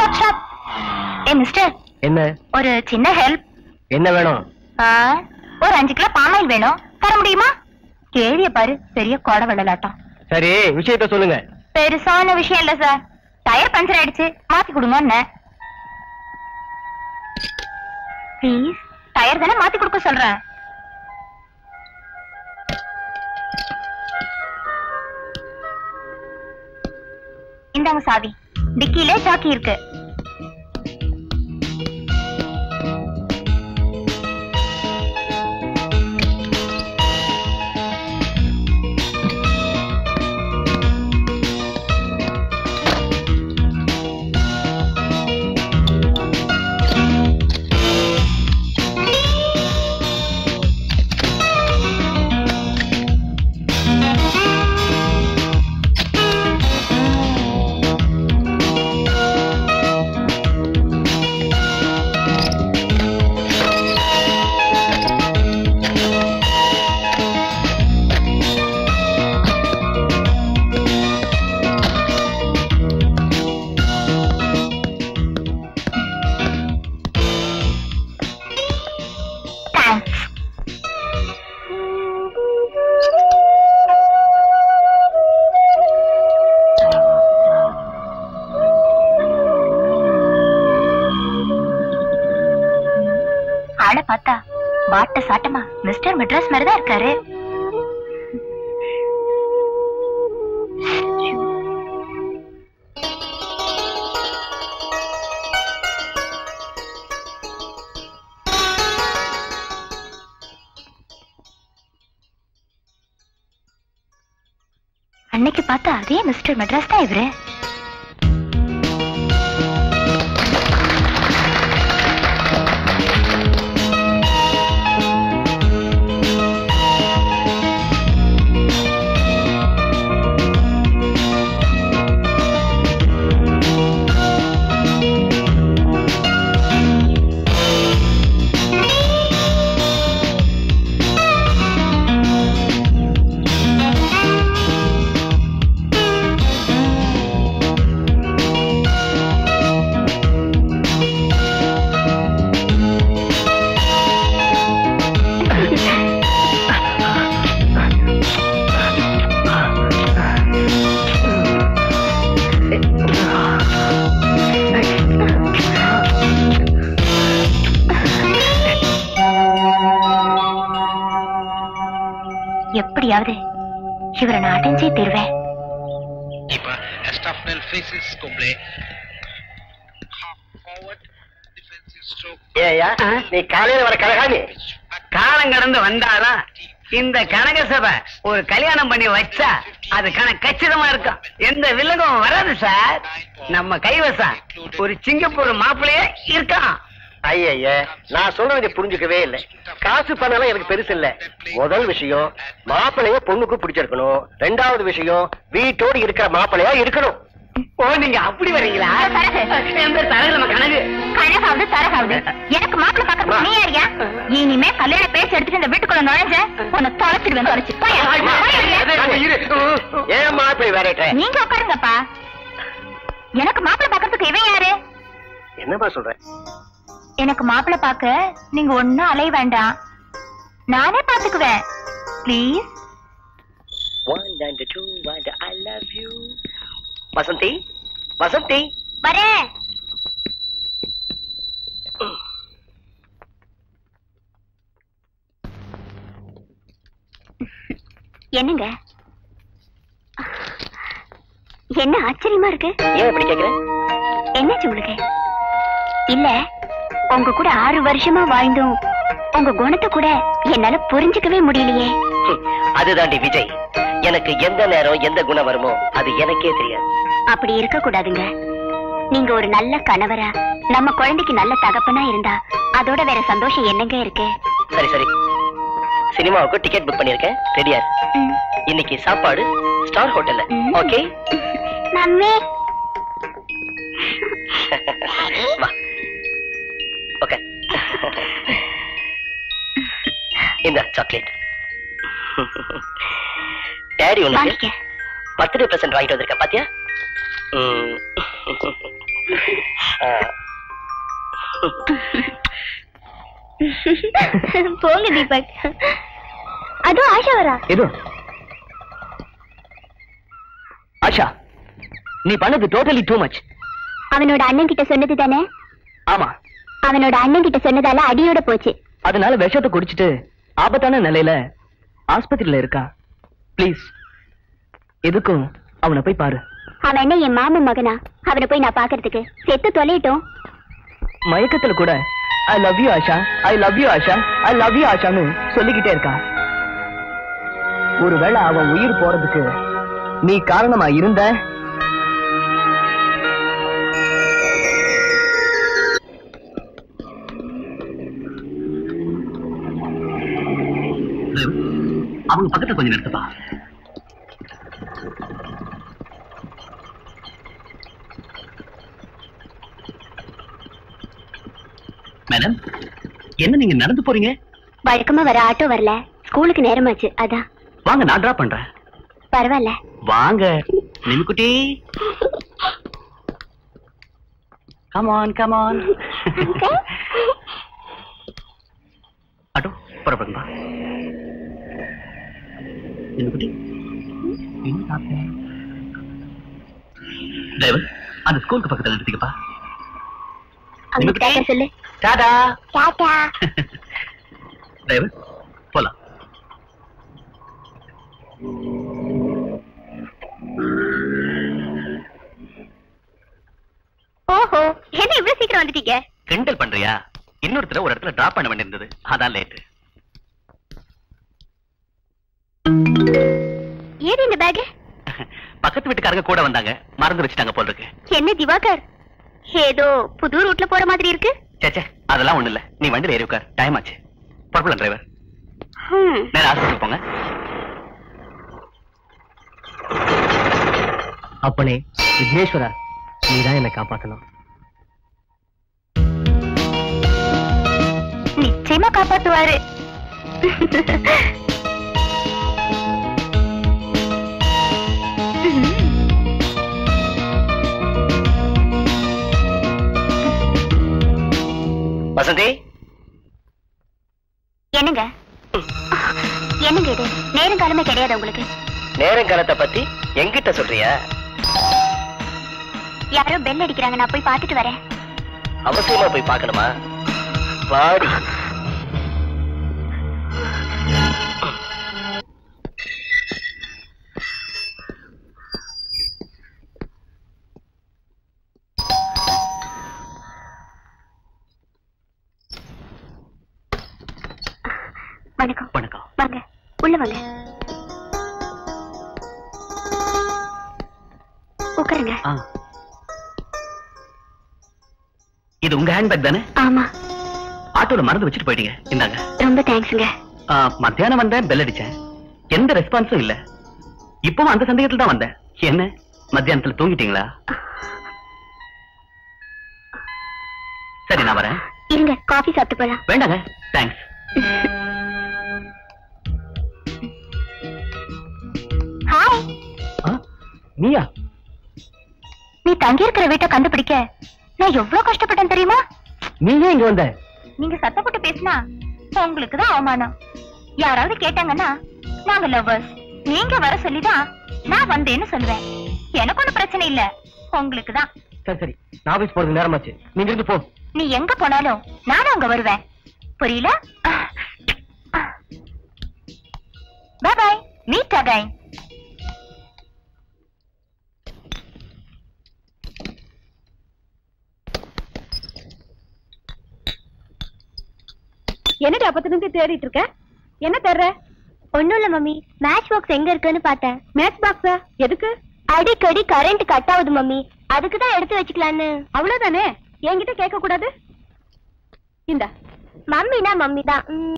Stop stop ஏ mister என்ன ஒரு சின்ன ஹெல்ப் என்ன வேணும் ஒரு அஞ்சு கிலோ பாமாயில் வேணும் தர முடியுமா கேள்விய பாரு பெரிய கோட வெள்ளலாட்டம் சரி விஷயத்த சொல்லுங்க பெருசான விஷயம் இல்ல சார் டயர் பஞ்சர் ஆயிடுச்சு மாத்தி கொடுங்க ப்ளீஸ் டயர் தானே மாத்தி கொடுக்க சொல்றேன் இந்தாங்க சாவி டிக்கிலே சாக்கி இருக்கு தேங்க்ஸ் ஆள பார்த்தா பாட்ட சாட்டமா மிஸ்டர் மெட்ராஸ் மாதிரிதான் இருக்காரு அன்னைக்கு பார்த்தா அதே மிஸ்டர் மெட்ராஸ் தான் இவரு எப்படியாவது இவரை நான் அடைஞ்சே தருவேன் Keeper, Estafel faces Coble. Half forward, defensive stroke. ஏயா நீ காலையில வர கழகாமி காலம் கடந்து வந்தாதான் இந்த கனக சபை ஒரு கல்யாணம் பண்ணி வச்சா அது கண கச்சிதமா இருக்கும் எந்த வில்லகம் வராது சார் நம்ம கைவசம் ஒரு சிங்கப்பூர் மாப்பிள்ளையே இருக்கான் ஐய நான் சொல்றதை நீ புரிஞ்சுக்கவே இல்ல காசு பணம் எனக்கு பெருசு இல்ல முதல் விஷயம் மாப்பிளைய பொண்ணுக்கு பிடிச்சிருக்கணும் ரெண்டாவது விஷயம் வீட்டோடு இருக்கிற மாப்பிளையா இருக்கணும் ஓ நீங்க அப்படி வரீங்களா சரகு. என் பேர் தரகு நம்ம கனகு கழகாவது தரகாவது எனக்கு மாப்பிள்ள பாக்கிறதுக்கு நீ யாரியா இனிமே கல்யாண பேச்சு எடுத்துட்டு இந்த வீட்டுக்குள்ள நுழைஞ்ச உன்னை தொலைச்சிடுவேன் தொலைச்சு போயா, போயா. ஏன் மாப்பிள்ளை வேற நீங்க உட்காருங்கப்பா எனக்கு மாப்பிள்ள பாக்கிறதுக்கு இவன் யாரு என்னப்பா சொல்ற எனக்கு மாப்பிள்ள பாக்க நீங்க ஒண்ணும் அலைய வேண்டாம் நானே பாத்துக்குவேன் please One and two and I love you. Vasanthi Vasanthi வரேன் என்னங்க என்ன ஆச்சரியமா இருக்கு ஏன் இப்படி கேக்குற என்னாச்சு உங்களுக்கு இல்ல உங்க கூட ஆறு வருஷமா வாழ்ந்தோம் உங்க குணத்தை கூட என்னால புரிஞ்சுக்கவே முடியலையே ஹம், அதுதாண்டி விஜய் எனக்கு எந்த நேரம் எந்த குணம் வருமோ அது எனக்கே தெரியாது அப்படி இருக்க கூடாதுங்க நீங்க ஒரு நல்ல கணவரா நம்ம குழந்தைக்கு நல்ல தகப்பனா இருந்தா அதோட வேற சந்தோஷம் என்னங்க இருக்கு சரி சரி சினிமாவுக்கு டிக்கெட் புக் பண்ணிருக்கேன் ரெடியா இரு. ம். இன்னைக்கு சாப்பாடு ஸ்டார் ஹோட்டல்ல ம். ஓகே மம்மி வா ஓகே இந்த சாக்லேட் டேடி உனக்கு வாங்கிக்க பர்த்டே பிரசன்ட் வாங்கிட்டு வந்திருக்கேன் பாத்தியா ம். போங்க தீபக் அதுவும் ஆஷா வரா எது ஆஷா நீ பண்ணது டோட்டலி டூ மச் அவனோட அண்ணன் கிட்ட சொன்னது தானே ஆமா அவனோட அண்ணன் கிட்ட சொன்னதால அடியோட போச்சு அதனால விஷத்தை குடிச்சிட்டு ஆபத்தான நிலையில ஆஸ்பத்திரியில இருக்கா ப்ளீஸ் எதுக்கும் அவனை போய் பாரு அவன் என்ன என் மாமன் மகனா அவனை போய் நான் பாக்குறதுக்கு செத்து தொலையட்டும் மயக்கத்துல கூட I love you Asha I love you Asha I love you ஆஷான்னு சொல்லிக்கிட்டே இருக்கான் ஒருவேளை அவன் உயிர் போறதுக்கு நீ காரணமா இருந்த அவங்க பக்கத்துல கொஞ்சம் நிறுத்துப்பா மேடம் என்ன நீங்க நடந்து போறீங்க வழக்கமா வர ஆட்டோ வரல ஸ்கூலுக்கு நேரமாச்சு அதான் வாங்க நான் டிராப் பண்றேன் பரவாயில்ல வாங்க நிமிக்குட்டி கமான் கமான் ஆட்டோ புறப்படுங்கப்பா நிமிக்குட்டி என்ன சாப்பிட்டேன் டிரைவர் அந்த ஸ்கூலுக்கு பக்கத்துல நிறுத்திக்கப்பா அவனுக்கு டாட்டா சொல்லு டாடா டாட்டா டிரைவர் போலாம் ஓஹோ என்ன இவ்வளவு சீக்கிரம் வந்துட்டீங்க கிண்டல் பண்றியா இன்னொருத்தர ஒரு இடத்துல டிராப் பண்ண வேண்டியிருந்தது அதான் லேட்டு ஏது இந்த பேக் பக்கத்து வீட்டுக்காரங்க கூட வந்தாங்க மறந்து வச்சுட்டாங்க போல இருக்கு என்ன திவாகர் ஏதோ புது ரூட்ல போற மாதிரி இருக்கு சேச்சே அதெல்லாம் ஒண்ணு இல்ல நீ வண்டியில ஏறி உட்கார் டைம் ஆச்சு புறப்படலாம் டிரைவர் ஹம். நேரா ஹாஸ்பிட்டல் போங்க அப்பனே விக்னேஸ்வரா நீதான் என்னை காப்பாத்தணும் நிச்சயமா காப்பாத்துவாரு வசந்தி என்னங்க என்னங்க இது நேரங்காலமே கிடையாது உங்களுக்கு நேரங்காலத்தை பத்தி எங்கிட்ட சொல்றியா யாரோ பெல் அடிக்கிறாங்க நான் போய் பார்த்துட்டு வரேன் அவசியமா போய் பார்க்கணுமா வாடி வணக்கம் வணக்கம் வாங்க உள்ள வாங்க உட்காருங்க ஆ. இது உங்க ஹேண்ட்பேக் தானே ஆமா ஆட்டோல மறந்து வச்சுட்டு போயிட்டீங்க இந்தாங்க ரொம்ப தேங்க்ஸுங்க ஆ, மத்தியானம் வந்தேன் பெல் அடிச்சேன் எந்த ரெஸ்பான்ஸும் இல்ல இப்பவும் அந்த சந்தேகத்துல தான் வந்தேன் என்ன மத்தியானத்துல தூங்கிட்டீங்களா சரி நான் வரேன் இருங்க காஃபி சாப்பிட்டு போலாம் வேண்டாங்க தேங்க்ஸ் ஹாய் நீயா நீ தங்கி இருக்கிற வீட்டை கண்டுபிடிக்க நான் எவ்வளவு கஷ்டப்பட்டேன் தெரியுமா நீ ஏன் இங்க வந்த நீங்க சத்தப்பட்டு பேசினா உங்களுக்கு தான் அவமானம் யாராவது கேட்டாங்கன்னா நாங்க லவ்வர்ஸ் நீங்க வர சொல்லிதான் நான் வந்தேன்னு சொல்லுவேன் எனக்கு ஒண்ணும் பிரச்சனை இல்ல உங்களுக்கு தான் சரி சரி நான் ஆபீஸ் போறது நேரமாச்சு நீங்க இருந்து போ நீ எங்க போனாலும் நானும் அங்க வருவேன் புரியல பை பை மீட் அகைன் என்னடி அப்பத்துல இருந்து தேடிட்டு இருக்க என்ன தேடுற ஒண்ணும் இல்ல மம்மி மேட்ச் பாக்ஸ் எங்க இருக்குன்னு பார்த்தேன் மேட்ச் பாக்ஸா எதுக்கு அடிக்கடி கரண்ட் கட் ஆகுது மம்மி அதுக்கு தான் எடுத்து வச்சுக்கலான்னு அவ்வளவுதானே என்கிட்ட கேட்க கூடாது இந்த மம்மினா மம்மி தான்